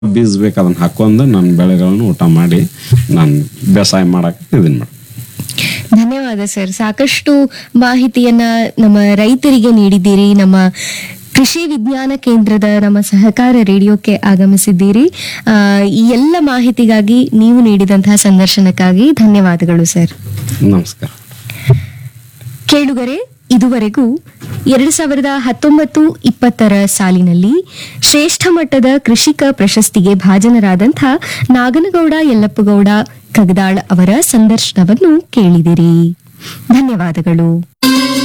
ಬೀಜ ಬೇಕು ಅದನ್ನ ಹಾಕೊಂಡು ನನ್ನ ಬೆಳೆಗಳನ್ನು ಊಟ ಮಾಡಿ ನಾನು ಬೇಸಾಯ ಮಾಡಕ್ಕೆ ಇದನ್ನ ಮಾಡಿ ಧನ್ಯವಾದ ಸರ್ ಸಾಕಷ್ಟು ಮಾಹಿತಿಯನ್ನ ನಮ್ಮ ರೈತರಿಗೆ ನೀಡಿದ್ದೀರಿ ನಮ್ಮ ಕೃಷಿ ವಿಜ್ಞಾನ ಕೇಂದ್ರದ ನಮ್ಮ ಸಹಕಾರ ರೇಡಿಯೋಕ್ಕೆ ಆಗಮಿಸಿದ್ದೀರಿ ಆ, ಈ ಎಲ್ಲ ಮಾಹಿತಿಗಾಗಿ ನೀವು ನೀಡಿದಂತಹ ಸಂದರ್ಶನಕ್ಕಾಗಿ ಧನ್ಯವಾದಗಳು ಸರ್ ನಮಸ್ಕಾರ ಕೇಳುಗರೆ ಇದುವರೆಗೂ ಎರಡು ಸಾವಿರದ ಹತ್ತೊಂಬತ್ತು ಇಪ್ಪತ್ತರ ಸಾಲಿನಲ್ಲಿ ಶ್ರೇಷ್ಠ ಮಟ್ಟದ ಕೃಷಿಕ ಪ್ರಶಸ್ತಿಗೆ ಭಾಜನರಾದಂಥ ನಾಗನಗೌಡ ಯಲ್ಲಪ್ಪಗೌಡ ಕಗದಾಳ್ ಅವರ ಸಂದರ್ಶನವನ್ನು ಕೇಳಿದಿರಿ ಧನ್ಯವಾದಗಳು